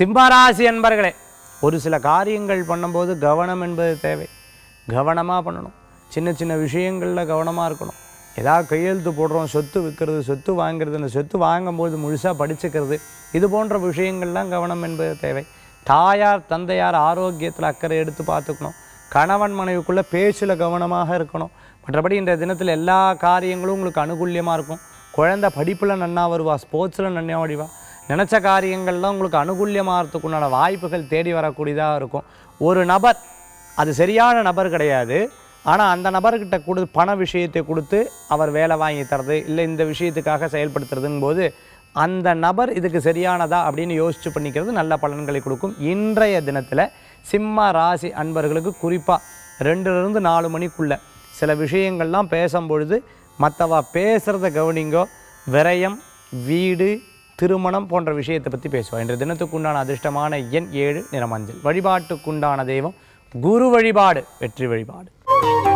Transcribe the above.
சிம்மராசி அன்பர்களே ஒரு சில காரியங்கள் பண்ணும்போது கவனம் என்பது தேவை கவனமாக பண்ணணும் சின்ன சின்ன விஷயங்களில் கவனமாக இருக்கணும் ஏதாவது கையெழுத்து போடுறோம் சொத்து விற்கிறது சொத்து வாங்குறது அந்த சொத்து வாங்கும்போது முழுசாக படிச்சுக்கிறது இது போன்ற விஷயங்கள்லாம் கவனம் என்பது தேவை தாயார் தந்தையார் ஆரோக்கியத்தில் அக்கறை எடுத்து பார்த்துக்கணும் கணவன் மனைவிக்குள்ளே பேச்சில் கவனமாக இருக்கணும் மற்றபடி இந்த தினத்தில் எல்லா காரியங்களும் உங்களுக்கு அனுகூல்யமாக இருக்கும் குழந்தை படிப்பில் நன்னா வருவா ஸ்போர்ட்ஸில் நன்னா வடிவா நினச்ச காரியங்கள்லாம் உங்களுக்கு அனுகூல்யமாகறதுக்கு உண்டான வாய்ப்புகள் தேடி வரக்கூடியதாக இருக்கும் ஒரு நபர் அது சரியான நபர் கிடையாது ஆனால் அந்த நபர்கிட்ட கொடு பண விஷயத்தை கொடுத்து அவர் வேலை வாங்கி தரது இல்லை இந்த விஷயத்துக்காக செயல்படுத்துறதுங்கும் போது அந்த நபர் இதுக்கு சரியானதா அப்படின்னு யோசிச்சு பண்ணிக்கிறது நல்ல பலன்களை கொடுக்கும் இன்றைய தினத்தில் சிம்ம ராசி அன்பர்களுக்கு குறிப்பாக ரெண்டுலேருந்து நாலு மணிக்குள்ள சில விஷயங்கள்லாம் பேசும்பொழுது மற்றவா பேசுகிறத கவனிங்கோ விரயம் வீடு திருமணம் போன்ற விஷயத்தை பற்றி பேசுவோம் இன்றைய தினத்துக்குண்டான அதிர்ஷ்டமான எண் ஏழு நிறமஞ்சள் வழிபாட்டுக்குண்டான தெய்வம் குரு வழிபாடு வெற்றி வழிபாடு